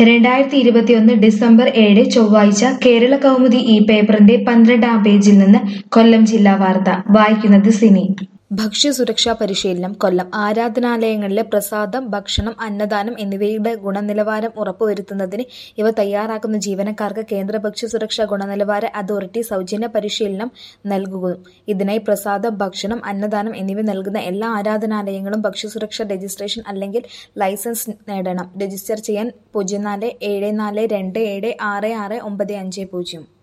രണ്ടായിരത്തി ഇരുപത്തിയൊന്ന് ഡിസംബർ ഏഴ് ചൊവ്വാഴ്ച കേരള കൗമുദി ഈ പേപ്പറിന്റെ പന്ത്രണ്ടാം പേജിൽ നിന്ന് കൊല്ലം ജില്ലാ വാർത്ത വായിക്കുന്നത് സിനി ഭക്ഷ്യസുരക്ഷാ പരിശീലനം കൊല്ലം ആരാധനാലയങ്ങളിലെ പ്രസാദം ഭക്ഷണം അന്നദാനം എന്നിവയുടെ ഗുണനിലവാരം ഉറപ്പുവരുത്തുന്നതിന് ഇവ തയ്യാറാക്കുന്ന ജീവനക്കാർക്ക് കേന്ദ്ര ഭക്ഷ്യസുരക്ഷാ ഗുണനിലവാര അതോറിറ്റി സൗജന്യ പരിശീലനം നൽകുന്നു ഇതിനായി പ്രസാദം ഭക്ഷണം അന്നദാനം എന്നിവ നൽകുന്ന എല്ലാ ആരാധനാലയങ്ങളും ഭക്ഷ്യസുരക്ഷാ രജിസ്ട്രേഷൻ അല്ലെങ്കിൽ ലൈസൻസ് നേടണം രജിസ്റ്റർ ചെയ്യാൻ പൂജ്യം നാല് ഏഴ് നാല് രണ്ട് ഏഴ് ആറ് ആറ് ഒമ്പത് അഞ്ച് പൂജ്യം